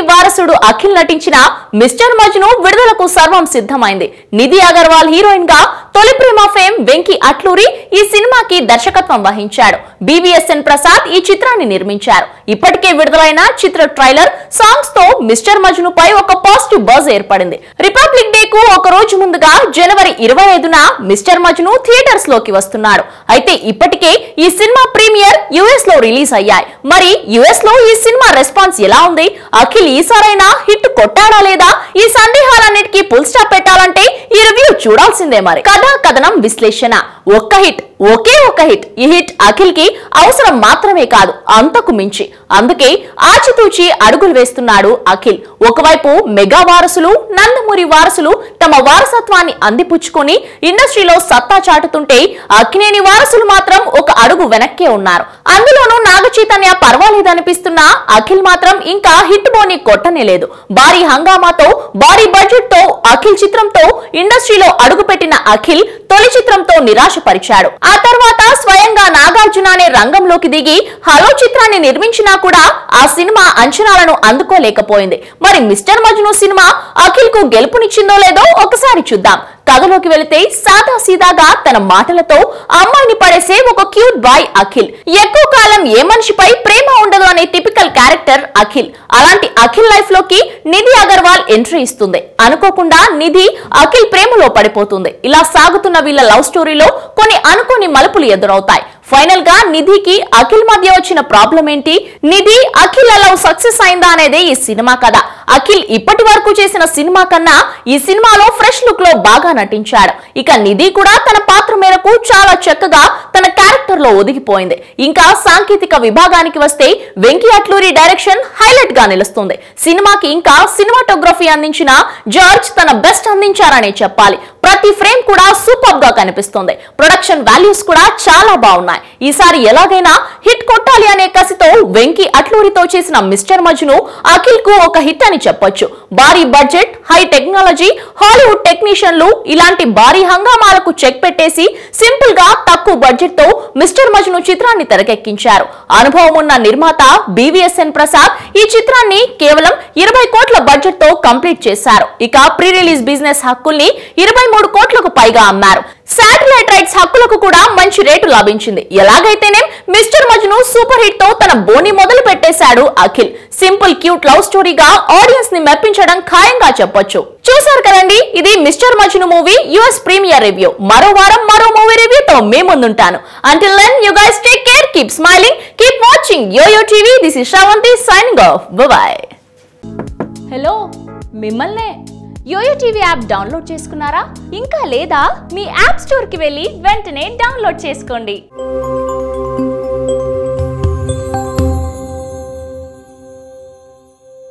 అక్కినేని వారసుడు అఖిల్ నటించిన మిస్టర్ మజ్ను విడుదలకు సర్వం సిద్ధమైంది నిధి అగర్వాల్ హీరోయిన్ గా తొలి ప్రేమ ఫేమ్ వెంకీ అట్లూరి ఈ సినిమాకి దర్శకత్వం వహించాడు బీవీఎస్ఎన్ ప్రసాద్ ఈ చిత్రాన్ని నిర్మించారు ఇప్పటికే విడుదలైన చిత్ర ట్రైలర్ సాంగ్స్ తో మిస్టర్ మజ్ను పై ఒక పాజిటివ్ బజ్ ఏర్పడింది రిపబ్లిక్ డే కు ఒక రోజు ముందుగా జనవరి ఇరవై ఐదున మిస్టర్ మజ్ను థియేటర్స్ లోకి వస్తున్నాడు అయితే ఇప్పటికే ఈ సినిమా ప్రీమియర్ యుఎస్ లో రిలీజ్ అయ్యాయి మరి యుఎస్ లో ఈ సినిమా రెస్పాన్స్ ఎలా ఉంది అఖిల్ ఈసారైనా హిట్ కొట్టాడా లేదా ఈ సందేహాలన్నిటికీ ఫుల్ స్టాప్ పెట్టాలంటే ఈ రివ్యూ చూడాల్సిందే మరి కథా కథనం విశ్లేషణ ఒక్క హిట్ ఒకే ఒక హిట్ ఈ హిట్ అఖిల్ కి అవసరం మాత్రమే కాదు అంతకు మించి అందుకే ఆచితూచి అడుగులు వేస్తున్నాడు అఖిల్ ఒకవైపు మెగా వారసులు నందమూరి వారసులు తమ వారసత్వాన్ని అందిపుచ్చుకొని ఇండస్ట్రీలో సత్తా చాటుతుంటే అక్కినేని వారసులు మాత్రం ఒక అడుగు వెనక్కే ఉన్నారు అందులోనూ నాగ చైతన్య పర్వాలేదనిపిస్తున్నా అఖిల్ మాత్రం ఇంకా హిట్ బోని కొట్టనే లేదు భారీ హంగామాతో భారీ బడ్జెట్ తో అఖిల్ చిత్రంతో ఇండస్ట్రీలో అడుగుపెట్టిన అఖిల్ తొలి చిత్రంతో నిరాశపరిచాడు ఆ తర్వాత స్వయంగా నాగార్జున అనే రంగంలోకి దిగి హలో చిత్రాన్ని నిర్మించినా కూడా ఆ సినిమా అంచనాలను అందుకోలేకపోయింది మరి మిస్టర్ మజ్ను సినిమా అఖిల్ కు గెలుపునిచ్చిందో లేదో ఒకసారి చూద్దాం కథలోకి వెళితే సాదా సీదాగా తన మాటలతో అమ్మాయిని పడేసే ఒక క్యూట్ బాయ్ అఖిల్ ఎక్కువ కాలం ఏ మనిషిపై ప్రేమ ఉండదు అనే టిపికల్ క్యారెక్టర్ అఖిల్ అలాంటి అఖిల్ లైఫ్ లోకి నిధి అగర్వాల్ ఎంట్రీ ఇస్తుంది అనుకోకుండా నిధి అఖిల్ ప్రేమలో పడిపోతుంది ఇలా సాగుతున్న వీళ్ళ లవ్ స్టోరీలో కొన్ని అనుకోని మలుపులు ఎదురవుతాయి ఫైనల్ గా నిధికి అఖిల్ మధ్య వచ్చిన ప్రాబ్లం ఏంటి నిధి అఖిల్ లవ్ సక్సెస్ అయిందా అనేదే ఈ సినిమా కథ అఖిల్ ఇప్పటి వరకు చేసిన సినిమా కన్నా ఈ సినిమాలో ఫ్రెష్ లుక్ లో బాగా నటించాడు ఇక నిధి కూడా తన పాత్ర మేరకు చాలా చక్కగా తన క్యారెక్టర్ లో ఒదిగిపోయింది ఇంకా సాంకేతిక విభాగానికి వస్తే వెంకీ అట్లూరి డైరెక్షన్ హైలైట్ గా నిలుస్తుంది సినిమాకి ఇంకా సినిమాటోగ్రఫీ అందించిన జార్జ్ తన బెస్ట్ అందించారనే చెప్పాలి ప్రతి ఫ్రేమ్ కూడా సూపర్ గా కనిపిస్తుంది ప్రొడక్షన్ వాల్యూస్ కూడా చాలా బాగున్నాయి ఈసారి ఎలాగైనా హిట్ కొట్టాలి అనే కసితో వెంకీ అట్లూరితో చేసిన మిస్టర్ మజ్ను అఖిల్ కు ఒక హిట్ అని చెప్పొచ్చు భారీ బడ్జెట్ హై టెక్నాలజీ హాలీవుడ్ టెక్నీషియన్లు ఇలాంటి భారీ హంగామాలకు చెక్ పెట్టేసి సింపుల్ గా తక్కువ బడ్జెట్ తో మిస్టర్ మజ్ను చిత్రాన్ని తెరకెక్కించారు అనుభవం ఉన్న నిర్మాత బీవీఎస్ఎన్ ప్రసాద్ ఈ చిత్రాన్ని కేవలం ఇరవై కోట్ల బడ్జెట్ తో కంప్లీట్ చేశారు ఇక ప్రీ రిలీజ్ బిజినెస్ హక్కుల్ని ఇరవై మూడు కోట్లకు పైగా అమ్మారు శాటిలైట్ రైట్స్ హక్కులకు కూడా మంచి రేటు లభించింది ఎలాగైతేనే మిస్టర్ మజ్ను సూపర్ హిట్ తో తన బోని మొదలు పెట్టేశాడు అఖిల్ సింపుల్ క్యూట్ లవ్ స్టోరీగా ఆడియన్స్ ని మెప్పించడం ఖాయంగా చెప్పొచ్చు చూసారు కదండి ఇది mister Majnu movie US premiere review మరో వారం మరో మూవీ రివ్యూతో మీ ముందుంటాను until then you guys take care keep smiling keep watching YoYo TV this is Sravanthi signing off bye hello మిమ్మల్నే యోయో టీవీ యాప్ డౌన్లోడ్ చేసుకున్నారా ఇంకా లేదా మీ యాప్ స్టోర్కి వెళ్ళి వెంటనే డౌన్లోడ్ చేసుకోండి